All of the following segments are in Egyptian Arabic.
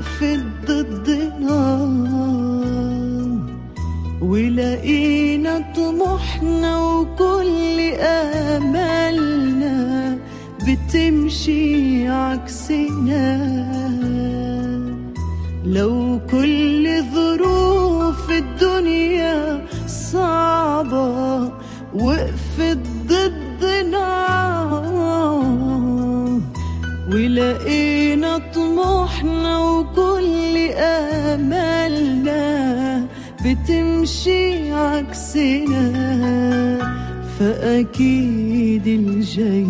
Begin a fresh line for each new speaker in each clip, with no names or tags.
وقفت ضدنا ولقينا طموحنا وكل آمالنا بتمشي عكسنا لو كل ظروف الدنيا صعبة وقفت ضدنا ولقينا طموحنا وكل آمالنا بتمشي عكسنا فأكيد الجاي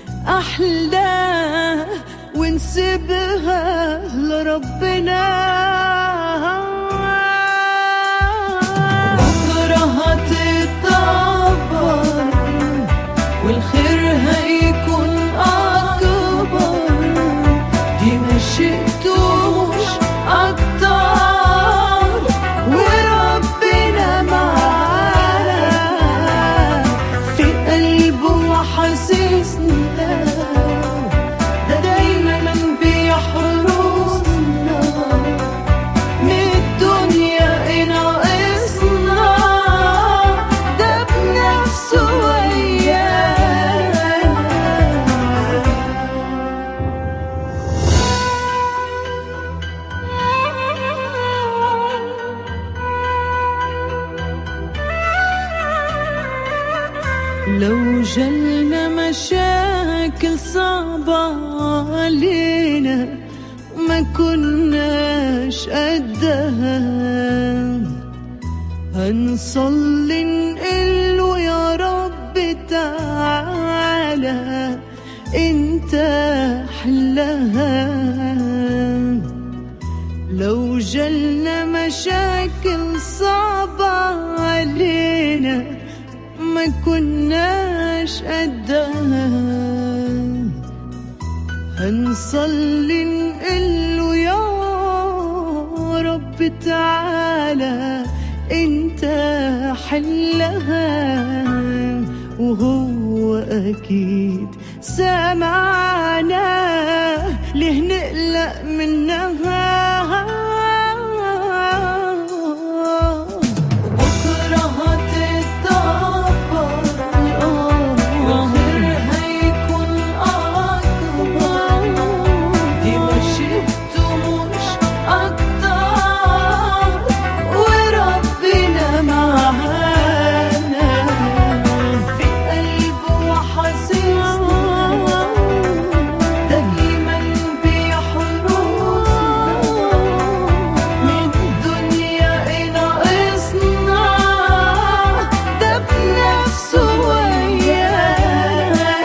أحلى ونسيبها لربنا بكرة هتتطور والخير هيكون أكبر دي ما شئتوش أكتر وربنا معانا في قلبه وحاسسنا ده دايما بيحرسنا من الدنيا ناقصنا ده بنفسه ويانا لو جلنا مشاكل صعبة علينا ما كناش قدها هنصلي نقله يا رب تعالى انت حلها لو جلنا مشاكل صعبة علينا ما كناش قدها هنصلي نقله يا رب تعالى انت حلها وهو اكيد سمعنا ليه نقلق منها بكرة هتتطور والخير هيكون أكبر دي ما شفتوش أكتر وربنا معانا في قلبه وحاسسنا دايما بيحرسنا من الدنيا ناقصنا ده بنفسه ويانا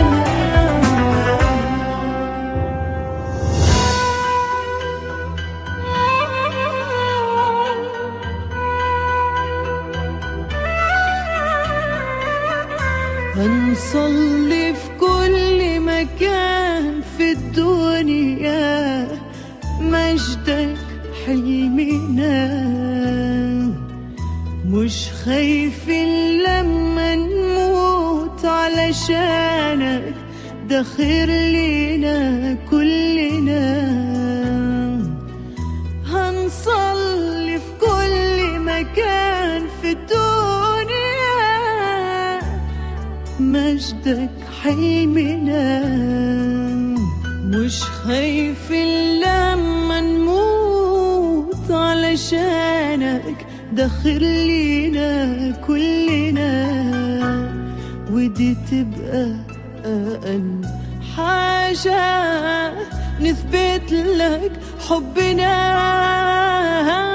هنصلي في كل مكان في الدنيا مجدك حلمنا مش خايفين لما نموت علشانك ده خير لينا كلنا هنصلي في كل مكان في الدنيا مجدك حلمنا مش خايفين لما نموت علشانك ده خير لينا كلنا ودي تبقى أقل حاجة نثبت لك حبنا